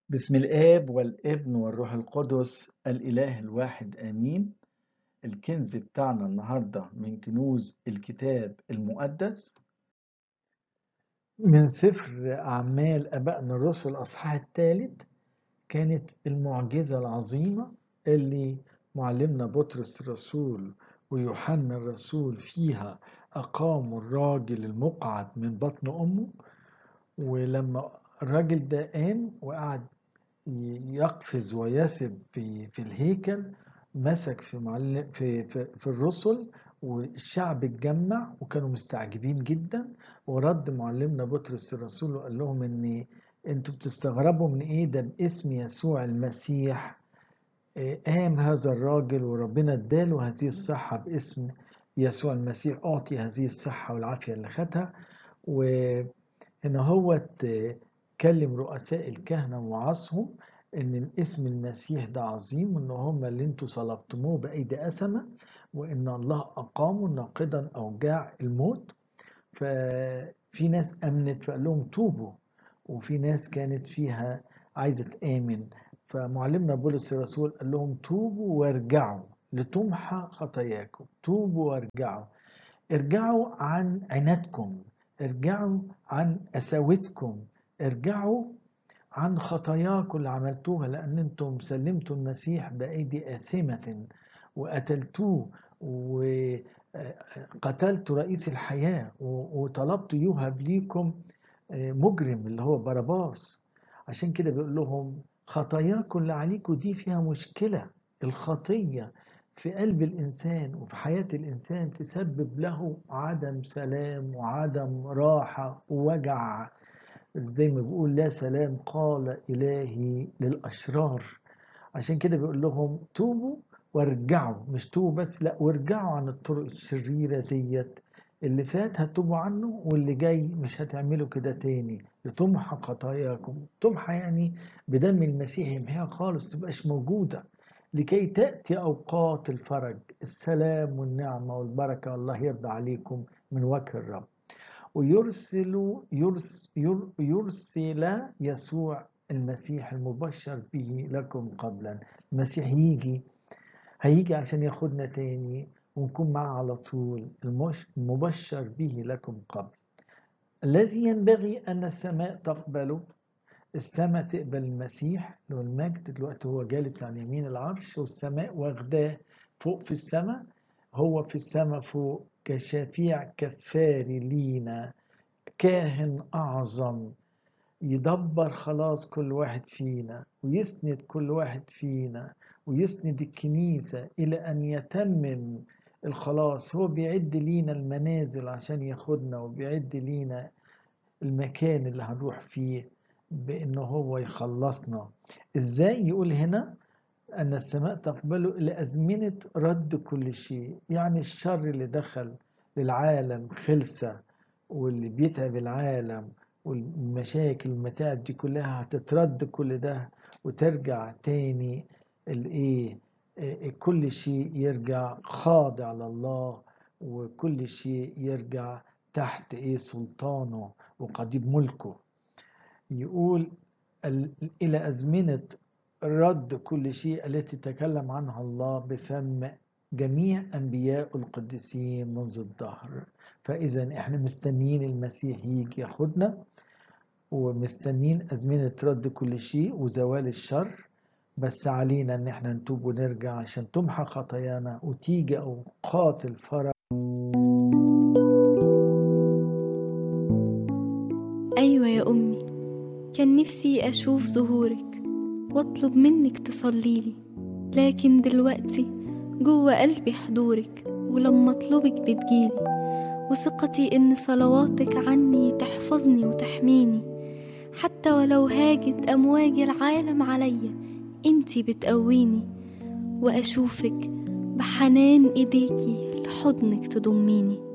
بسم الآب والابن والروح القدس الإله الواحد آمين الكنز بتاعنا النهاردة من كنوز الكتاب المقدس من سفر أعمال أبائنا الرسل الأصحاح الثالث كانت المعجزة العظيمة اللي معلمنا بطرس الرسول ويوحنا الرسول فيها أقاموا الراجل المقعد من بطن أمه ولما الراجل ده قام وقعد يقفز ويسب في في الهيكل مسك في معلم في في, في الرسل والشعب اتجمع وكانوا مستعجبين جدا ورد معلمنا بطرس الرسول وقال لهم ان انتوا بتستغربوا من ايه ده باسم يسوع المسيح قام هذا الراجل وربنا اداله هذه الصحة باسم يسوع المسيح أعطي هذه الصحة والعافية اللي خدها وهنا هو كلم رؤساء الكهنة ووعظهم إن الاسم المسيح ده عظيم وإن هم اللي انتوا صلبتموه بأيدي أسمة وإن الله أقامه ناقضا أوجاع الموت ففي ناس أمنت فقال لهم توبوا وفي ناس كانت فيها عايزة تآمن فمعلمنا بولس الرسول قال لهم توبوا وارجعوا لتمحى خطاياكم توبوا وارجعوا ارجعوا عن عنادكم ارجعوا عن قساوتكم ارجعوا عن خطاياكم اللي عملتوها لأن أنتم سلمتوا المسيح بأيدي آثمة وقتلتوه وقتلتوا رئيس الحياة وطلبتوا يوهب ليكم مجرم اللي هو باراباس عشان كده بيقول لهم خطاياكم اللي عليكم دي فيها مشكلة الخطية في قلب الإنسان وفي حياة الإنسان تسبب له عدم سلام وعدم راحة ووجع زي ما بيقول لا سلام قال إلهي للأشرار عشان كده بيقول لهم توبوا وارجعوا مش توبوا بس لا وارجعوا عن الطرق الشريرة ديت اللي فات هتوبوا عنه واللي جاي مش هتعملوا كده تاني لتمحى خطاياكم تمحى يعني بدم المسيح يمحيها خالص تبقاش موجودة لكي تأتي أوقات الفرج السلام والنعمة والبركة الله يرضى عليكم من وجه الرب ويرسل يرس يرسل يسوع المسيح المبشر به لكم قبلا المسيح يجي هيجي عشان ياخدنا تاني ونكون معه على طول المبشر به لكم قبل الذي ينبغي أن السماء تقبله السماء تقبل المسيح له المجد دلوقتي هو جالس عن يمين العرش والسماء واخداه فوق في السماء هو في السماء فوق كشفيع كفاري لينا كاهن أعظم يدبر خلاص كل واحد فينا ويسند كل واحد فينا ويسند الكنيسة إلى أن يتمم الخلاص هو بيعد لينا المنازل عشان ياخدنا وبيعد لينا المكان اللي هنروح فيه بأنه هو يخلصنا إزاي يقول هنا أن السماء تقبله إلى أزمنة رد كل شيء يعني الشر اللي دخل للعالم خلسة واللي بيتعب العالم والمشاكل والمتاعب دي كلها هتترد كل ده وترجع تاني الايه كل شيء يرجع خاضع لله وكل شيء يرجع تحت ايه سلطانه وقضيب ملكه يقول الى ازمنه رد كل شيء التي تكلم عنها الله بفم جميع انبياء القديسين منذ الدهر فاذا احنا مستنيين المسيح يجي ياخدنا ومستنيين ازمنه رد كل شيء وزوال الشر بس علينا ان احنا نتوب ونرجع عشان تمحى خطايانا وتيجي اوقات الفرج ايوه يا امي كان نفسي اشوف ظهورك واطلب منك تصليلي لكن دلوقتي جوه قلبي حضورك ولما اطلبك بتجيلي وثقتي ان صلواتك عني تحفظني وتحميني حتى ولو هاجت امواج العالم عليا انتي بتقويني واشوفك بحنان ايديكي لحضنك تضميني